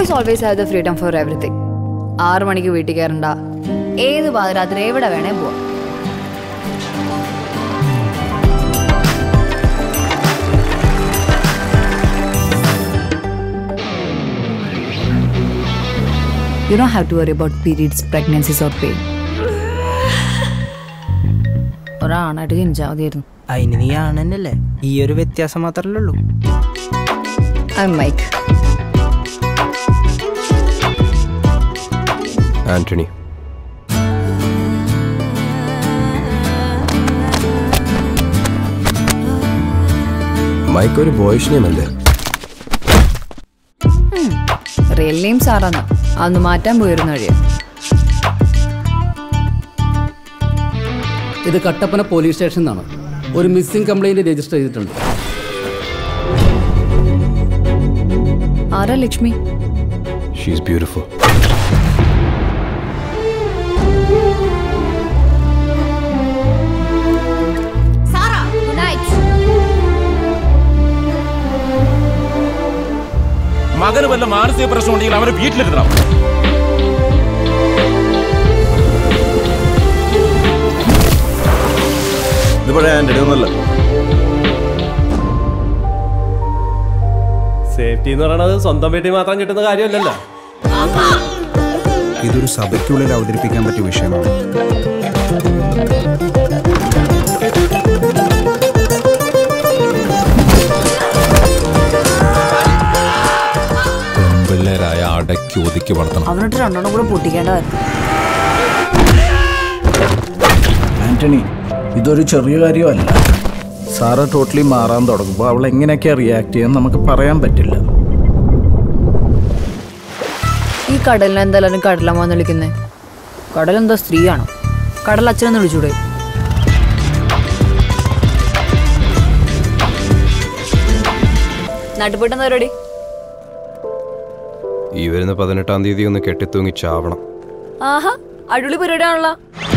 Boys always have the freedom for everything ആറു മണിക്ക് വീട്ടിൽ കയറണ്ട ഏത് പാതിരാത്രി എവിടെ വേണേ പോവാം You don't have to worry about periods, pregnancies or pain. ഒരാണായിട്ട് ജനിച്ചാൽ മതിയായിരുന്നു അതിന് നീ ആണെന്നല്ലേ ഈ ഒരു വ്യത്യാസം മാത്രല്ലേ ഉള്ളൂ ഐ മൈക്ക് ആന്റണി മൈക്ക് ഒരു ബോയ്ഷ് നെയിം അല്ലേ റിയൽ നെയിം സാറാന്ന് അന്ന് മാറ്റാൻ പോയിരുന്ന വഴിയാ ഇത് കട്ടപ്പന പോലീസ് സ്റ്റേഷനിൽ നിന്നാണ് ഒരു മിസ്സിംഗ് കംപ്ലൈന്റ് രജിസ്റ്റർ ചെയ്തിട്ടുണ്ട് ആരാ ലക്ഷ്മി ഷീസ് ബ്യൂട്ടിഫുൾ മകന് വല്ല മാനസിക പ്രശ്നം ഉണ്ടെങ്കിൽ അവരെ വീട്ടിലിരുത്തണം ഇത് പഴയ ആന്റണി ഒന്നല്ല സേഫ്റ്റി എന്ന് പറയുന്നത് സ്വന്തം വീട്ടിൽ മാത്രം കിട്ടുന്ന കാര്യമല്ലല്ലോ ഇതൊരു സഭയ്ക്കുള്ളിൽ അവതരിപ്പിക്കാൻ പറ്റിയ വിഷയമാണ് പെൺപിള്ളേരായ അടക്കി ഒതുക്കി വളർത്തണം അവനോട്ട് രണ്ടെണ്ണം കൂടെ പൊട്ടിക്കേണ്ടതായിരുന്നു ആന്റണി ഇതൊരു ചെറിയ കാര്യമല്ല സാറ് ടോട്ടലി മാറാൻ തുടങ്ങുമ്പോൾ അവൾ എങ്ങനെയൊക്കെയാ റിയാക്ട് ചെയ്യാൻ നമുക്ക് പറയാൻ പറ്റില്ല ഈ കടലിനെ എന്തായാലും കടലമ്മന്ന് വിളിക്കുന്നേ കടലെന്താ സ്ത്രീയാണോ കടൽ അച്ഛനെന്ന് വിളിച്ചൂടെ നാട്ടുപോട്ടെന്താ പരിപാടി ഈ വരുന്ന പതിനെട്ടാം തീയതി ഒന്ന് കെട്ടിത്തൂങ്ങി ചാവണം ആഹാ അടിപൊളി പരിപാടിയാണല്ലോ